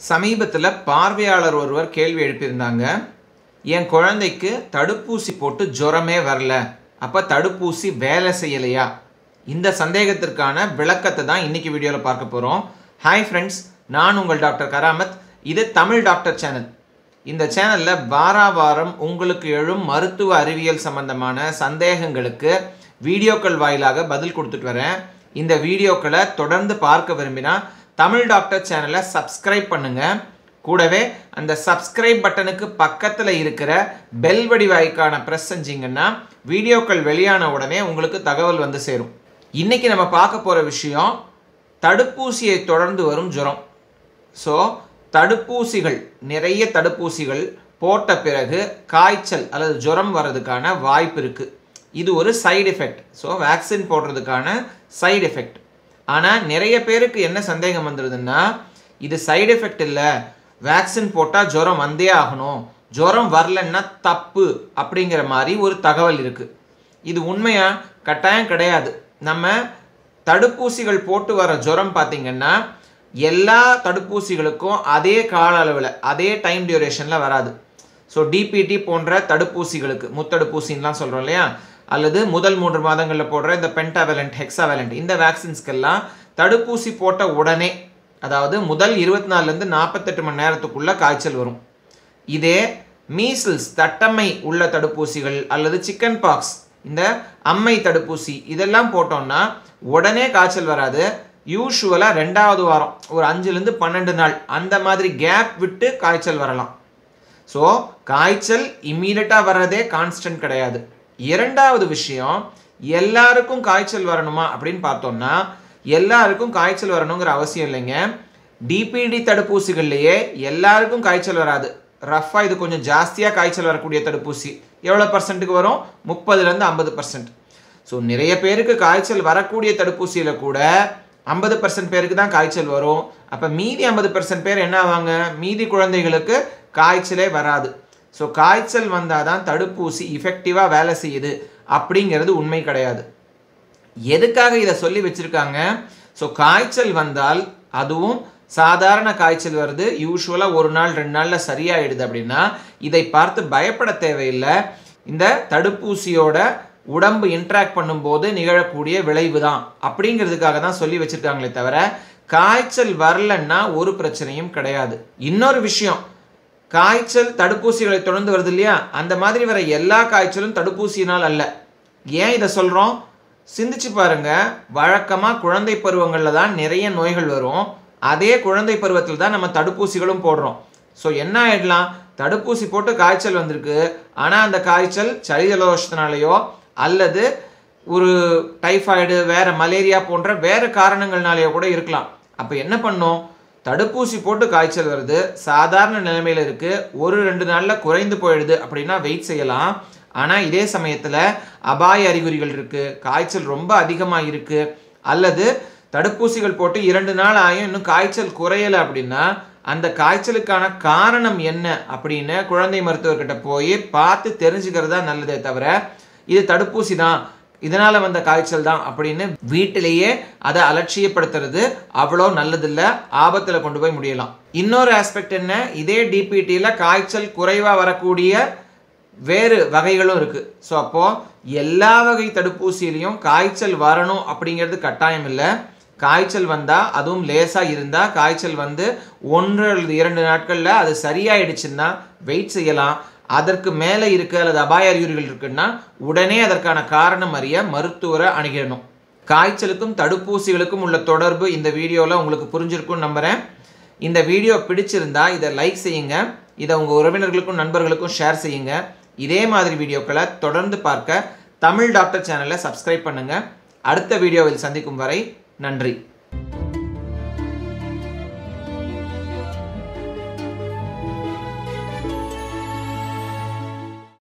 சமீபத்தில் பார்வையாளர் ஒருவர் கேள்வி எழுப்பியிருந்தாங்க என் குழந்தைக்கு தடுப்பூசி போட்டு ஜுரமே வரல அப்போ தடுப்பூசி வேலை செய்யலையா இந்த சந்தேகத்திற்கான விளக்கத்தை தான் இன்னைக்கு வீடியோவில் பார்க்க போகிறோம் ஹாய் ஃப்ரெண்ட்ஸ் நான் உங்கள் டாக்டர் கராமத் இது தமிழ் டாக்டர் சேனல் இந்த சேனலில் வாரா வாரம் உங்களுக்கு எழும் மருத்துவ அறிவியல் சம்பந்தமான சந்தேகங்களுக்கு வீடியோக்கள் வாயிலாக பதில் கொடுத்துட்டு வரேன் இந்த வீடியோக்களை தொடர்ந்து பார்க்க விரும்பினா தமிழ் டாக்டர் சேனலை சப்ஸ்கிரைப் பண்ணுங்க கூடவே அந்த சப்ஸ்கிரைப் பட்டனுக்கு பக்கத்தில் இருக்கிற பெல் வடிவ ஐக்கானை ப்ரெஸ் செஞ்சீங்கன்னா வீடியோக்கள் வெளியான உடனே உங்களுக்கு தகவல் வந்து சேரும் இன்னைக்கு நம்ம பார்க்க போகிற விஷயம் தடுப்பூசியை தொடர்ந்து வரும் ஜுரம் ஸோ தடுப்பூசிகள் நிறைய தடுப்பூசிகள் போட்ட பிறகு காய்ச்சல் அல்லது ஜுரம் வர்றதுக்கான வாய்ப்பு இருக்குது இது ஒரு சைடு எஃபெக்ட் ஸோ வேக்சின் போடுறதுக்கான சைடு எஃபெக்ட் ஆனால் நிறைய பேருக்கு என்ன சந்தேகம் வந்துடுதுன்னா இது சைடு எஃபெக்ட் இல்லை வேக்சின் போட்டால் ஜுரம் வந்தே ஆகணும் ஜுரம் வரலன்னா தப்பு அப்படிங்கிற மாதிரி ஒரு தகவல் இருக்குது இது உண்மையா கட்டாயம் கிடையாது நம்ம தடுப்பூசிகள் போட்டு வர ஜுரம் பார்த்திங்கன்னா எல்லா தடுப்பூசிகளுக்கும் அதே கால அளவில் அதே டைம் டியூரேஷனில் வராது ஸோ டிபிடி போன்ற தடுப்பூசிகளுக்கு முத்தடுப்பூசின்லாம் சொல்கிறோம் இல்லையா அல்லது முதல் மூன்று மாதங்களில் போடுற இந்த பென்டாவலண்ட் ஹெக்ஸாவலண்ட் இந்த வேக்சின்ஸ்க்கெல்லாம் தடுப்பூசி போட்ட உடனே அதாவது முதல் இருபத்தி நாலுலேருந்து நாற்பத்தெட்டு மணி நேரத்துக்குள்ளே காய்ச்சல் வரும் இதே மீசில்ஸ் தட்டம்மை உள்ள தடுப்பூசிகள் அல்லது சிக்கன் பாக்ஸ் இந்த அம்மை தடுப்பூசி இதெல்லாம் போட்டோம்னா உடனே காய்ச்சல் வராது யூஷுவலாக ரெண்டாவது வாரம் ஒரு அஞ்சுலேருந்து பன்னெண்டு நாள் அந்த மாதிரி கேப் விட்டு காய்ச்சல் வரலாம் ஸோ காய்ச்சல் இம்மீடியட்டாக வர்றதே கான்ஸ்டன்ட் கிடையாது இரண்டாவது விஷயம் எல்லாருக்கும் காய்ச்சல் வரணுமா அப்படின்னு பார்த்தோம்னா எல்லாருக்கும் காய்ச்சல் வரணுங்கிற அவசியம் இல்லைங்க டிபிடி தடுப்பூசிகள்லையே எல்லாருக்கும் காய்ச்சல் வராது ரஃபாக இது கொஞ்சம் ஜாஸ்தியாக காய்ச்சல் வரக்கூடிய தடுப்பூசி எவ்வளோ பர்சன்ட்டுக்கு வரும் முப்பதுலேருந்து ஐம்பது பர்சன்ட் ஸோ நிறைய பேருக்கு காய்ச்சல் வரக்கூடிய தடுப்பூசியில் கூட ஐம்பது பர்சன்ட் பேருக்கு தான் காய்ச்சல் வரும் அப்போ மீதி ஐம்பது பர்சன்ட் பேர் என்ன ஆவாங்க மீதி குழந்தைகளுக்கு காய்ச்சலே வராது ஸோ காய்ச்சல் வந்தால் தான் தடுப்பூசி இஃபெக்டிவாக வேலை செய்யுது அப்படிங்கிறது உண்மை கிடையாது எதுக்காக இதை சொல்லி வச்சுருக்காங்க ஸோ காய்ச்சல் வந்தால் அதுவும் சாதாரண காய்ச்சல் வருது யூஸ்வலாக ஒரு நாள் ரெண்டு நாளில் சரியாயிடுது அப்படின்னா இதை பார்த்து பயப்பட தேவையில்லை இந்த தடுப்பூசியோட உடம்பு இன்ட்ராக்ட் பண்ணும்போது நிகழக்கூடிய விளைவு தான் அப்படிங்கிறதுக்காக தான் சொல்லி வச்சுருக்காங்களே தவிர காய்ச்சல் வரலன்னா ஒரு பிரச்சனையும் கிடையாது இன்னொரு விஷயம் காய்ச்சல் தடுப்பூசிகளை தொடர்ந்து வருது இல்லையா அந்த மாதிரி வர எல்லா காய்ச்சலும் தடுப்பூசியினால் அல்ல ஏன் இதை சொல்கிறோம் சிந்திச்சு பாருங்க வழக்கமாக குழந்தை பருவங்களில் தான் நிறைய நோய்கள் வரும் அதே குழந்தை பருவத்தில் தான் நம்ம தடுப்பூசிகளும் போடுறோம் ஸோ என்ன ஆயிடலாம் தடுப்பூசி போட்டு காய்ச்சல் வந்திருக்கு ஆனால் அந்த காய்ச்சல் சளி ஜலதோஷத்தினாலேயோ அல்லது ஒரு டைஃபாய்டு வேற மலேரியா போன்ற வேற காரணங்கள்னாலேயோ கூட இருக்கலாம் அப்போ என்ன பண்ணும் தடுப்பூசி போட்டு காய்ச்சல் வருது சாதாரண நிலைமையில் இருக்குது ஒரு ரெண்டு நாளில் குறைந்து போயிடுது அப்படின்னா வெயிட் செய்யலாம் ஆனால் இதே சமயத்தில் அபாய அறிகுறிகள் இருக்குது காய்ச்சல் ரொம்ப அதிகமாக இருக்குது அல்லது தடுப்பூசிகள் போட்டு இரண்டு நாள் ஆயும் இன்னும் காய்ச்சல் குறையலை அப்படின்னா அந்த காய்ச்சலுக்கான காரணம் என்ன அப்படின்னு குழந்தை மருத்துவர்கிட்ட போய் பார்த்து தெரிஞ்சுக்கிறது தான் நல்லதே தவிர இது தடுப்பூசி தான் இதனால வந்த காய்ச்சல் தான் அப்படின்னு வீட்டிலேயே அதை அலட்சியப்படுத்துறது அவ்வளோ நல்லதில்லை ஆபத்தில் கொண்டு போய் முடியலாம் இன்னொரு ஆஸ்பெக்ட் என்ன இதே டிபிடியில் காய்ச்சல் குறைவாக வரக்கூடிய வேறு வகைகளும் இருக்குது ஸோ அப்போது எல்லா வகை தடுப்பூசியிலையும் காய்ச்சல் வரணும் அப்படிங்கிறது கட்டாயம் இல்லை காய்ச்சல் வந்தால் அதுவும் லேசாக இருந்தால் காய்ச்சல் வந்து ஒன்று அல்லது இரண்டு நாட்களில் அது சரியாயிடுச்சுன்னா வெயிட் செய்யலாம் அதற்கு மேலே இருக்குது அல்லது அபாய அறிகுறிகள் இருக்குன்னா உடனே அதற்கான காரணம் அறிய மருத்துவரை அணுகிடணும் காய்ச்சலுக்கும் தடுப்பூசிகளுக்கும் உள்ள தொடர்பு இந்த வீடியோவில் உங்களுக்கு புரிஞ்சிருக்கும்னு நம்புகிறேன் இந்த வீடியோ பிடிச்சிருந்தா இதை லைக் செய்யுங்க இதை உங்கள் உறவினர்களுக்கும் நண்பர்களுக்கும் ஷேர் செய்யுங்க இதே மாதிரி வீடியோக்களை தொடர்ந்து பார்க்க தமிழ் டாக்டர் சேனலை சப்ஸ்கிரைப் பண்ணுங்கள் அடுத்த வீடியோவில் சந்திக்கும் வரை நன்றி